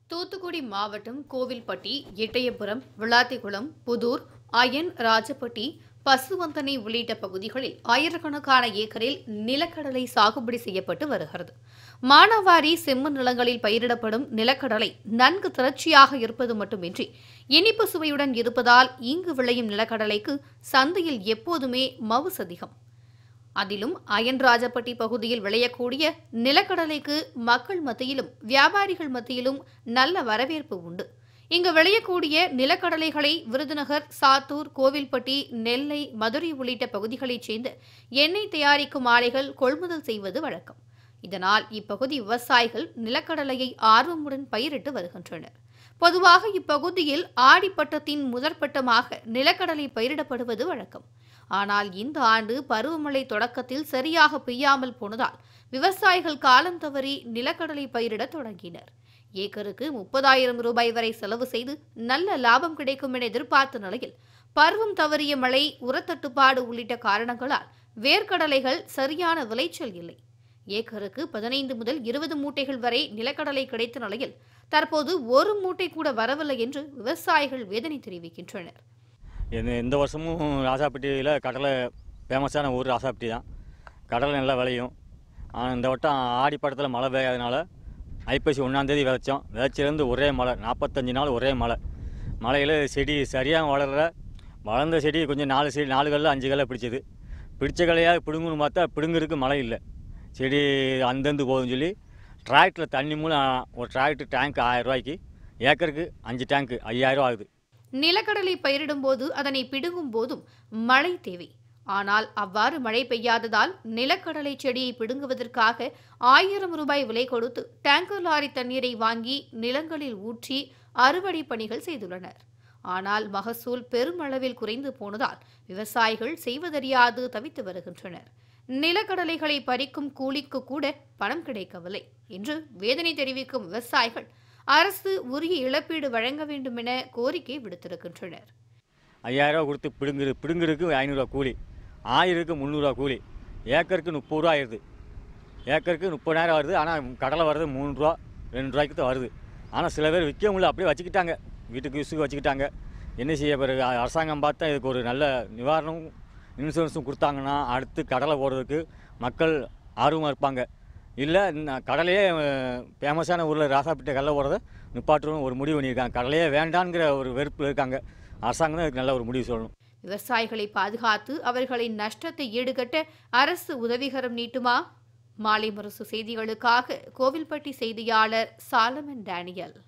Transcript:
தூத்துக்குடி மாவட்டம் கோவில்பட்டி எட்டயபுரம் விளாத்திக்குளம் புதூர் அயன் ராஜப்பட்டி பசுவந்தனை உள்ளிட்ட பகுதிகளில் ஆயிரக்கணக்கான ஏக்கரில் நிலக்கடலை சாகுபடி செய்யப்பட்டு வருகிறது மானாவாரி செம்மண் நிலங்களில் பயிரிடப்படும் நிலக்கடலை நன்கு திரட்சியாக இருப்பது மட்டுமின்றி இனிப்பு சுவையுடன் இருப்பதால் இங்கு விளையும் நிலக்கடலைக்கு சந்தையில் எப்போதுமே மவுஸ் அதிகம் அதிலும் அயன்ராஜப்பட்டி பகுதியில் விளையக்கூடிய நிலக்கடலைக்கு மக்கள் மத்தியிலும் வியாபாரிகள் மத்தியிலும் நல்ல வரவேற்பு உண்டு இங்கு விளையக்கூடிய நிலக்கடலைகளை விருதுநகர் சாத்தூர் கோவில்பட்டி நெல்லை மதுரை உள்ளிட்ட பகுதிகளைச் சேர்ந்த எண்ணெய் தயாரிக்கும் ஆலைகள் கொள்முதல் செய்வது வழக்கம் இதனால் இப்பகுதி விவசாயிகள் நிலக்கடலையை ஆர்வமுடன் பயிரிட்டு வருகின்றனர் பொதுவாக இப்பகுதியில் ஆடிப்பட்டத்தின் முதற்பட்டமாக நிலக்கடலை பயிரிடப்படுவது வழக்கம் ஆனால் இந்த ஆண்டு பருவமழை தொடக்கத்தில் சரியாக பெய்யாமல் போனதால் விவசாயிகள் காலம் தவறி நிலக்கடலை பயிரிடத் தொடங்கினர் ஏக்கருக்கு முப்பதாயிரம் ரூபாய் வரை செலவு செய்து நல்ல லாபம் கிடைக்கும் என எதிர்பார்த்த நிலையில் பருவம் தவறிய மழை உரத்தட்டுப்பாடு உள்ளிட்ட காரணங்களால் வேர்க்கடலைகள் சரியான விளைச்சல் இல்லை ஏக்கருக்கு பதினைந்து முதல் இருபது மூட்டைகள் வரை நிலக்கடலை கிடைத்த நிலையில் தற்போது ஒரு மூட்டை கூட வரவில்லை என்று விவசாயிகள் வேதனை தெரிவிக்கின்றனர் இந்த இந்த வருஷமும் ராசாப்பட்டியில் கடலை ஃபேமஸான ஊர் ராசாப்பட்டி தான் கடலை நல்லா விளையும் ஆனால் இந்த வட்டம் ஆடி படத்தில் மழை பெய்யாதனால ஐப்பசி ஒன்றாந்தேதி விதைச்சோம் விதைச்சிலேருந்து ஒரே மழை நாற்பத்தஞ்சு நாள் ஒரே மழை மழையில் செடி சரியாக வளர்ற வளர்ந்த செடி கொஞ்சம் நாலு செடி நாலு கல்ல அஞ்சு கல்ல பிடிச்சது பிடிச்ச கலையாக பிடுங்கணும்னு பார்த்தா பிடுங்கிறதுக்கு மழை இல்லை செடி அந்தந்து போகுதுன்னு சொல்லி டிராக்டரில் தண்ணி மூலம் ஒரு டிராக்டர் டேங்க் ஆயிரம் ரூபாய்க்கு ஏக்கருக்கு அஞ்சு டேங்க்கு ஐயாயிரம் ஆகுது நிலக்கடலை பயிரிடும்போது அதனை பிடுங்கும் போதும் மழை தேவை ஆனால் அவ்வாறு மழை பெய்யாததால் நிலக்கடலை செடியை பிடுங்குவதற்காக ஆயிரம் ரூபாய் விலை கொடுத்து டேங்கர் லாரி தண்ணீரை வாங்கி நிலங்களில் ஊற்றி அறுவடை பணிகள் செய்துள்ளனர் ஆனால் மகசூல் பெருமளவில் குறைந்து போனதால் விவசாயிகள் செய்வதறியாது தவித்து வருகின்றனர் நிலக்கடலைகளை பறிக்கும் கூலிக்கு கூட பணம் கிடைக்கவில்லை என்று வேதனை தெரிவிக்கும் விவசாயிகள் அரசு உரிய இழப்பீடு வழங்க வேண்டும் என கோரிக்கை விடுத்திருக்கின்றனர் ஐயாயிரரூவா கொடுத்து பிடுங்குது பிடுங்குறதுக்கு ஐநூறுரூவா கூலி ஆயிரத்துக்கு முந்நூறுரூவா கூலி ஏக்கருக்கு முப்பது ரூபா ஆயிடுது ஏக்கருக்கு முப்பதாயிரம் வருது ஆனால் கடலை வர்றது மூணு ரூபா ரெண்டு ரூபாய்க்கு தான் வருது ஆனால் சில பேர் விற்க முடியல அப்படியே வச்சுக்கிட்டாங்க வீட்டுக்கு யூஸுக்கு வச்சுக்கிட்டாங்க என்ன செய்ய பிறகு அ- அரசாங்கம் பார்த்தா இதுக்கு ஒரு நல்ல நிவாரணமும் இன்சூரன்ஸும் கொடுத்தாங்கன்னா அடுத்து கடலை போடுறதுக்கு மக்கள் ஆர்வமாக இருப்பாங்க இல்லை இந்த கடலையே ஃபேமஸான ஊரில் ராசாப்பேட்டை கடலை போடுறத நிப்பாட்டுறோம் ஒரு முடிவு பண்ணியிருக்காங்க கடலையே வேண்டாங்கிற ஒரு வெறுப்பில் இருக்காங்க அரசாங்கம் தான் இதுக்கு நல்ல ஒரு முடிவு சொல்லணும் விவசாயிகளை பாதுகாத்து அவர்களின் நஷ்டத்தை ஈடுகட்ட அரசு உதவிகரம் நீட்டுமா மாலை முரசு செய்திகளுக்காக கோவில்பட்டி செய்தியாளர் சாலமன் டேனியல்